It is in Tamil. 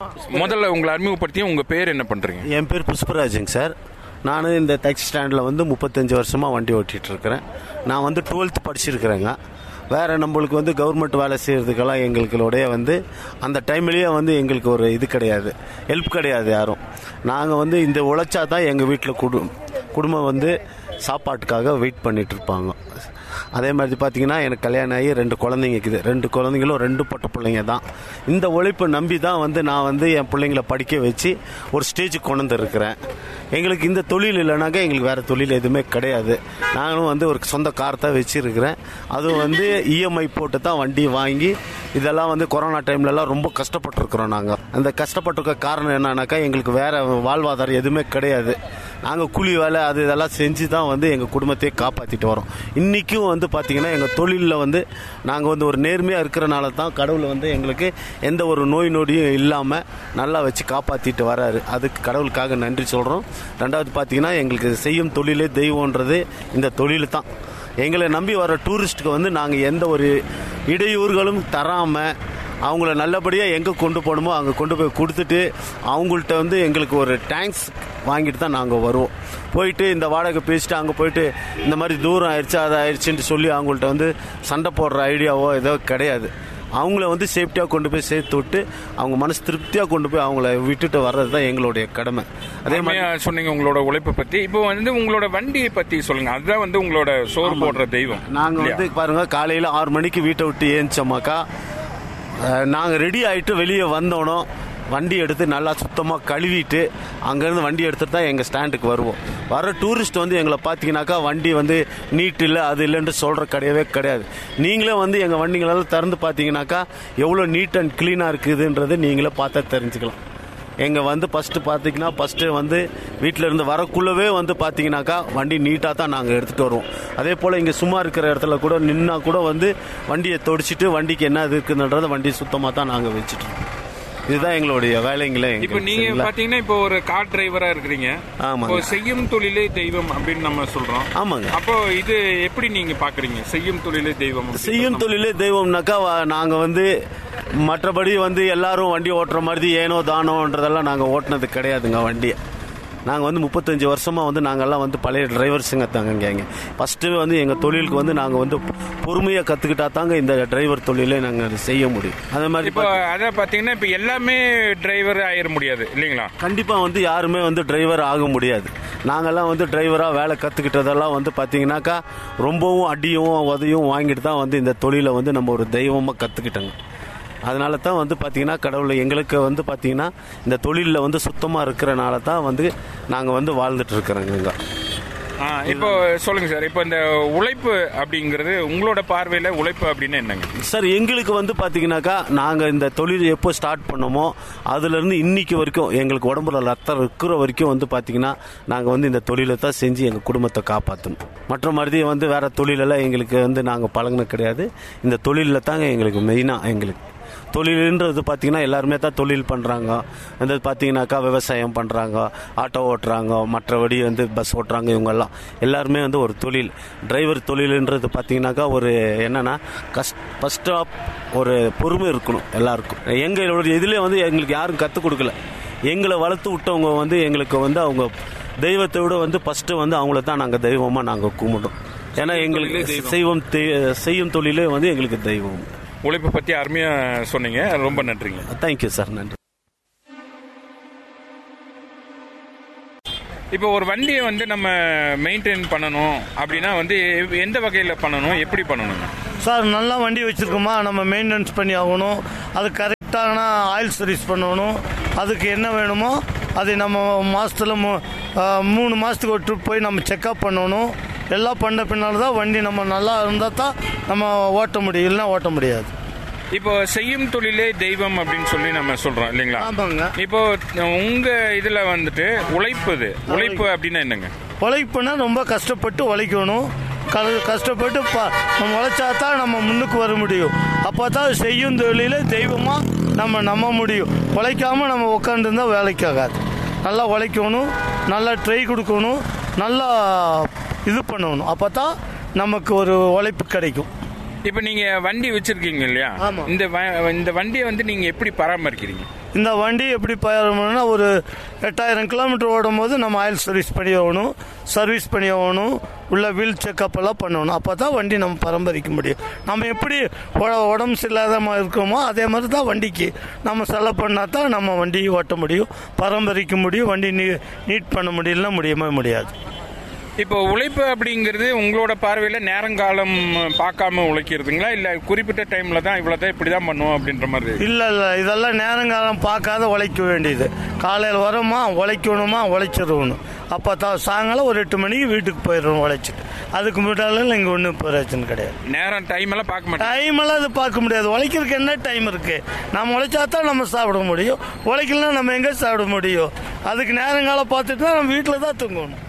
முதல்ல உங்களை அறிமுகப்படுத்தி உங்க பேர் என்ன பண்றீங்க என் பேர் புஷ்பராஜுங்க சார் நான் இந்த டாக்ஸி ஸ்டாண்டில் வந்து முப்பத்தஞ்சு வருஷமாக வண்டி ஓட்டிகிட்டு இருக்கிறேன் நான் வந்து டுவெல்த் படிச்சிருக்கிறேங்க வேறு நம்மளுக்கு வந்து கவர்மெண்ட் வேலை செய்கிறதுக்கெல்லாம் எங்களுடைய வந்து அந்த டைம்லேயே வந்து எங்களுக்கு ஒரு இது கிடையாது ஹெல்ப் கிடையாது யாரும் நாங்கள் வந்து இந்த உழைச்சா தான் எங்கள் வீட்டில் குடு குடும்பம் வந்து சாப்பாட்டுக்காக வெயிட் பண்ணிட்டு இருப்பாங்க அதே மாதிரி பார்த்தீங்கன்னா எனக்கு கல்யாணம் ஆகி ரெண்டு குழந்தைங்க இருக்குது ரெண்டு குழந்தைங்களும் ரெண்டு பொட்ட பிள்ளைங்க தான் இந்த உழைப்பை நம்பி தான் வந்து நான் வந்து என் பிள்ளைங்கள படிக்க வச்சு ஒரு ஸ்டேஜுக்கு கொண்டு வந்துருக்கிறேன் எங்களுக்கு இந்த தொழில் இல்லைனாக்கா எங்களுக்கு வேறு தொழில் எதுவுமே கிடையாது நானும் வந்து ஒரு சொந்த கார் தான் வச்சுருக்கிறேன் அதுவும் வந்து இஎம்ஐ போட்டு தான் வண்டி வாங்கி இதெல்லாம் வந்து கொரோனா டைம்லலாம் ரொம்ப கஷ்டப்பட்டுருக்குறோம் நாங்கள் அந்த கஷ்டப்பட்டிருக்க காரணம் என்னன்னாக்கா எங்களுக்கு வேறு வாழ்வாதாரம் எதுவுமே கிடையாது நாங்கள் கூலி வேலை அது இதெல்லாம் செஞ்சு தான் வந்து எங்கள் குடும்பத்தையே காப்பாற்றிட்டு வரோம் இன்றைக்கும் வந்து பார்த்திங்கன்னா எங்கள் தொழிலில் வந்து நாங்கள் வந்து ஒரு நேர்மையாக இருக்கிறனால தான் கடவுள் வந்து எங்களுக்கு எந்த ஒரு நோய் நொடியும் இல்லாமல் நல்லா வச்சு காப்பாற்றிட்டு வராரு அதுக்கு கடவுளுக்காக நன்றி சொல்கிறோம் ரெண்டாவது பார்த்தீங்கன்னா எங்களுக்கு செய்யும் தொழிலே தெய்வன்றது இந்த தொழில் தான் எங்களை நம்பி வர டூரிஸ்ட்டுக்கு வந்து நாங்கள் எந்த ஒரு இடையூறுகளும் தராமல் அவங்கள நல்லபடியாக எங்கே கொண்டு போகணுமோ அங்கே கொண்டு போய் கொடுத்துட்டு அவங்கள்ட்ட வந்து எங்களுக்கு ஒரு டேங்க்ஸ் வாங்கிட்டு தான் நாங்கள் வருவோம் போயிட்டு இந்த வாடகை பேசிட்டு அங்கே போயிட்டு இந்த மாதிரி தூரம் ஆயிடுச்சு அது ஆயிடுச்சுன்னு சொல்லி அவங்கள்ட்ட வந்து சண்டை போடுற ஐடியாவோ ஏதோ கிடையாது அவங்கள வந்து சேஃப்டியாக கொண்டு போய் சேர்த்து விட்டு அவங்க மனசு திருப்தியாக கொண்டு போய் அவங்கள விட்டுட்டு வர்றது தான் எங்களுடைய கடமை அதே மாதிரி அருமையா சொன்னீங்க உங்களோட உழைப்பை பத்தி இப்போ வந்து உங்களோட வண்டியை பத்தி சொல்லுங்க அதுதான் வந்து உங்களோட சோறு போடுற தெய்வம் நாங்கள் இல்லையா? வந்து பாருங்க காலையில் ஆறு மணிக்கு வீட்டை விட்டு ஏஞ்சோமாக்கா நாங்கள் ரெடி ஆகிட்டு வெளியே வந்தோனோ வண்டி எடுத்து நல்லா சுத்தமாக கழுவிட்டு அங்கேருந்து வண்டி எடுத்துட்டு தான் எங்கள் ஸ்டாண்டுக்கு வருவோம் வர டூரிஸ்ட் வந்து எங்களை பார்த்தீங்கன்னாக்கா வண்டி வந்து நீட் இல்லை அது இல்லைன்னு சொல்கிற கிடையவே கிடையாது நீங்களே வந்து எங்கள் வண்டிங்களெல்லாம் திறந்து பார்த்தீங்கன்னாக்கா எவ்வளோ நீட் அண்ட் க்ளீனாக இருக்குதுன்றது நீங்களே பார்த்தா தெரிஞ்சுக்கலாம் எங்கள் வந்து ஃபஸ்ட்டு பார்த்தீங்கன்னா ஃபஸ்ட்டு வந்து வீட்டில் இருந்து வரக்குள்ளவே வந்து பார்த்தீங்கன்னாக்கா வண்டி நீட்டாக தான் நாங்கள் எடுத்துகிட்டு வருவோம் அதே போல் இங்கே சும்மா இருக்கிற இடத்துல கூட நின்னா கூட வந்து வண்டியை தொடச்சிட்டு வண்டிக்கு என்ன இது இருக்குதுன்றதை வண்டி சுத்தமாக தான் நாங்கள் வச்சுட்டு இருக்கோம். இதுதான் எங்களுடைய வேலைங்களே இப்போ எங்களுக்கு, நீங்க சரிங்களா? பாத்தீங்கன்னா இப்போ ஒரு கார் டிரைவரா இருக்கிறீங்க ஆமாங்க. இப்போ செய்யும் தொழிலே தெய்வம் அப்படின்னு நம்ம சொல்றோம் ஆமாங்க அப்போ இது எப்படி நீங்க பாக்குறீங்க செய்யும் தொழிலே தெய்வம் அப்படின்னு செய்யும் தொழிலே தெய்வம்னாக்கா வ- நாங்க வந்து மற்றபடி வந்து எல்லாரும் வண்டி ஓட்டுற மாதிரி ஏனோ தானோன்றதெல்லாம் நாங்க ஓட்டுனது கிடையாதுங்க வண்டியை நாங்கள் வந்து முப்பத்தஞ்சு வருஷமாக வந்து நாங்கள்லாம் வந்து பழைய டிரைவர்ஸுங்க தாங்க இங்கே ஃபஸ்ட்டு வந்து எங்கள் தொழிலுக்கு வந்து நாங்கள் வந்து பொறுமையாக கற்றுக்கிட்டா தாங்க இந்த டிரைவர் தொழிலை நாங்கள் செய்ய முடியும் அதே மாதிரி இப்போ அதான் பாத்தீங்கன்னா இப்போ எல்லாமே டிரைவர் ஆயிட முடியாது இல்லைங்களா கண்டிப்பாக வந்து யாருமே வந்து டிரைவர் ஆக முடியாது நாங்கள்லாம் வந்து டிரைவராக வேலை கற்றுக்கிட்டதெல்லாம் வந்து பார்த்தீங்கன்னாக்கா ரொம்பவும் அடியும் உதையும் வாங்கிட்டு தான் வந்து இந்த தொழிலை வந்து நம்ம ஒரு தெய்வமாக கற்றுக்கிட்டோங்க அதனால தான் வந்து பார்த்தீங்கன்னா கடவுள் எங்களுக்கு வந்து பார்த்தீங்கன்னா இந்த தொழிலில் வந்து சுத்தமாக இருக்கிறனால தான் வந்து நாங்கள் வந்து வாழ்ந்துட்டு இருக்கிறோங்க இங்க. ஆ, இப்போ சொல்லுங்க சார் இப்போ இந்த உழைப்பு அப்படிங்கிறது உங்களோட பார்வையில உழைப்பு அப்படின்னு என்னங்க சார் எங்களுக்கு வந்து பார்த்தீங்கன்னாக்கா நாங்கள் இந்த தொழில் எப்போ ஸ்டார்ட் பண்ணோமோ அதுலேருந்து இன்னைக்கு வரைக்கும் எங்களுக்கு உடம்புல ரத்தம் இருக்கிற வரைக்கும் வந்து பார்த்தீங்கன்னா நாங்கள் வந்து இந்த தொழிலை தான் செஞ்சு எங்கள் குடும்பத்தை காப்பாற்றணும் மற்ற மாதிரி வந்து வேற தொழிலெல்லாம் எங்களுக்கு வந்து நாங்கள் பழகின கிடையாது இந்த தொழிலில் தாங்க எங்களுக்கு மெயினாக எங்களுக்கு தொழிலுன்றது பார்த்தீங்கன்னா எல்லாருமே தான் தொழில் பண்ணுறாங்க வந்து பார்த்தீங்கன்னாக்கா விவசாயம் பண்ணுறாங்க ஆட்டோ ஓட்டுறாங்க மற்றபடி வந்து பஸ் ஓட்டுறாங்க இவங்கெல்லாம் எல்லாருமே வந்து ஒரு தொழில் டிரைவர் தொழிலுன்றது பார்த்தீங்கன்னாக்கா ஒரு என்னன்னா கஷ்ட ஃபஸ்ட் ஆஃப் ஒரு பொறுமை இருக்கணும் எல்லாருக்கும் எங்களுடைய இதில் வந்து எங்களுக்கு யாரும் கற்றுக் கொடுக்கல எங்களை வளர்த்து விட்டவங்க வந்து எங்களுக்கு வந்து அவங்க தெய்வத்தை விட வந்து ஃபஸ்ட்டு வந்து அவங்கள தான் நாங்கள் தெய்வமாக நாங்கள் கும்பிடுறோம் ஏன்னா எங்களுக்கு செய்வோம் தெய்- செய்யும் தொழிலே வந்து எங்களுக்கு தெய்வம் உழைப்பை பத்தி அருமையா சொன்னீங்க ரொம்ப நன்றிங்க தேங்க்யூ சார் நன்றி இப்போ ஒரு வண்டியை வந்து நம்ம மெயின்டைன் பண்ணணும் அப்படின்னா வந்து எந்த வகையில பண்ணணும் எப்படி பண்ணணுங்க சார் நல்லா வண்டி வச்சுருக்கோமா நம்ம மெயின்டெனன்ஸ் பண்ணி ஆகணும் அது கரெக்டான ஆயில் சர்வீஸ் பண்ணணும் அதுக்கு என்ன வேணுமோ அதை நம்ம மாதத்தில் மூணு மாதத்துக்கு ஒரு ட்ரிப் போய் நம்ம செக்அப் பண்ணணும் எல்லாம் பண்ண பின்னால் தான் வண்டி நம்ம நல்லா இருந்தால் தான் நம்ம ஓட்ட முடியும் இல்லைன்னா ஓட்ட முடியாது இப்போ செய்யும் தொழிலே தெய்வம் அப்படின்னு சொல்லி நம்ம சொல்றோம் இல்லைங்களா ஆமாங்க இப்போ உங்க இதுல வந்துட்டு உழைப்புது உழைப்பு அப்படின்னா என்னங்க உழைப்புனா ரொம்ப கஷ்டப்பட்டு உழைக்கணும் க- கஷ்டப்பட்டு ப- நம்ம உழைச்சா தான் நம்ம முன்னுக்கு வர முடியும் அப்போ தான் செய்யும் தொழில தெய்வமாக நம்ம நம்ப முடியும் உழைக்காம நம்ம உட்காந்துருந்தா வேலைக்கு ஆகாது நல்லா உழைக்கணும் நல்லா ட்ரை கொடுக்கணும் நல்லா இது பண்ணணும் அப்போ தான் நமக்கு ஒரு உழைப்பு கிடைக்கும் இப்ப நீங்க வண்டி வச்சிருக்கீங்க இல்லையா ஆமா. இந்த வ- இந்த வண்டியை வந்து நீங்க எப்படி பராமரிக்கிறீங்க இந்த வண்டி எப்படி பயணம்னா ஒரு எட்டாயிரம் கிலோமீட்டர் ஓடும் போது நம்ம ஆயில் சர்வீஸ் பண்ணி ஆகணும் சர்வீஸ் பண்ணி ஆகணும் உள்ள வீல் செக்கப் எல்லாம் பண்ணணும் அப்போ தான் வண்டி நம்ம பராமரிக்க முடியும் நம்ம எப்படி உட- உடம்பு சரியில்லாத மாதிரி இருக்கோமோ அதே மாதிரி தான் வண்டிக்கு நம்ம செலவு பண்ணால் தான் நம்ம வண்டி ஓட்ட முடியும் பராமரிக்க முடியும் வண்டி நீ நீட் பண்ண முடியலன்னா முடியவே முடியாது இப்போ உழைப்பு அப்படிங்கிறது உங்களோட பார்வையில நேரங்காலம் பார்க்காம உழைக்கிறதுங்களா இல்ல குறிப்பிட்ட டைம்ல தான் இவ்வளவுதான் இப்படிதான் பண்ணுவோம் அப்படின்ற மாதிரி இல்லை இல்லை இதெல்லாம் நேரங்காலம் பார்க்காத உழைக்க வேண்டியது காலையில் வரோமா உழைக்கணுமா உழைச்சிடணும் அப்போ தான் சாயங்காலம் ஒரு எட்டு மணிக்கு வீட்டுக்கு போயிடணும் உழைச்சிட்டு அதுக்கு முன்னால இங்கே ஒன்றும் பிரச்சனை கிடையாது நேரம் டைம் எல்லாம் பார்க்க மாட்டேன் டைம் எல்லாம் அது பார்க்க முடியாது உழைக்கிறதுக்கு என்ன டைம் இருக்கு நம்ம உழைச்சா தான் நம்ம சாப்பிட முடியும் உழைக்கலாம் நம்ம எங்கே சாப்பிட முடியும் அதுக்கு நேரங்காலம் பார்த்துட்டு தான் நம்ம வீட்டில் தான் தூங்கணும்